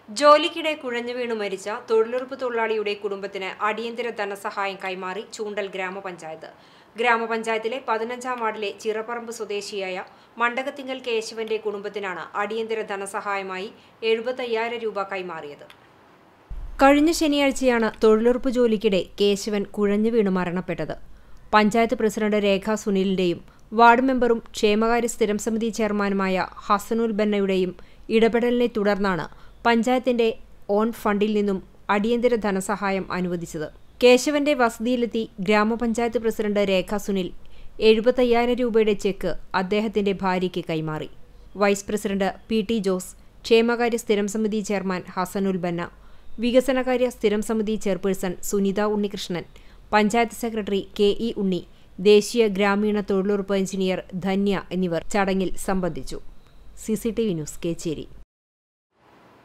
ജോലിക്കിടെ കുഴഞ്ഞു വീണു മരിച്ച തൊഴിലുറപ്പ് തൊഴിലാളിയുടെ കുടുംബത്തിന് അടിയന്തര ധനസഹായം കൈമാറി ചൂണ്ടൽ ഗ്രാമപഞ്ചായത്ത് ഗ്രാമപഞ്ചായത്തിലെ പതിനഞ്ചാം വാർഡിലെ ചിറപ്പറമ്പ് സ്വദേശിയായ മണ്ടകത്തിങ്കൽ കേശവന്റെ കുടുംബത്തിനാണ് അടിയന്തര ധനസഹായമായി എഴുപത്തയ്യായിരം രൂപ കൈമാറിയത് കഴിഞ്ഞ ശനിയാഴ്ചയാണ് തൊഴിലുറപ്പ് ജോലിക്കിടെ കേശവൻ കുഴഞ്ഞു വീണ് മരണപ്പെട്ടത് പഞ്ചായത്ത് പ്രസിഡന്റ് രേഖ സുനിലിന്റെയും വാർഡ് മെമ്പറും ക്ഷേമകാര്യ സ്ഥിരം സമിതി ചെയർമാനുമായ ഹസനുൽ ബന്നയുടെയും ഇടപെടലിനെ തുടർന്നാണ് പഞ്ചായത്തിന്റെ ഓൺ ഫണ്ടിൽ നിന്നും അടിയന്തര ധനസഹായം അനുവദിച്ചത് കേശവന്റെ വസതിയിലെത്തി ഗ്രാമപഞ്ചായത്ത് പ്രസിഡന്റ് രേഖ സുനിൽ എഴുപത്തയ്യായിരം രൂപയുടെ ചെക്ക് അദ്ദേഹത്തിന്റെ ഭാര്യയ്ക്ക് കൈമാറി vice president P T Jose ക്ഷേമകാര്യ സ്ഥിരം സമിതി ചെയർമാൻ ഹസനുൽ ബന്ന വികസനകാര്യ സ്ഥിരം സമിതി chairperson Sunitha Unnikrishnan panchayat secretary K E Unni ദേശീയ ഗ്രാമീണ തൊഴിലുറപ്പ് എഞ്ചിനീയർ ധന്യ എന്നിവർ ചടങ്ങിൽ സംബന്ധിച്ചു C C T V news Kecheri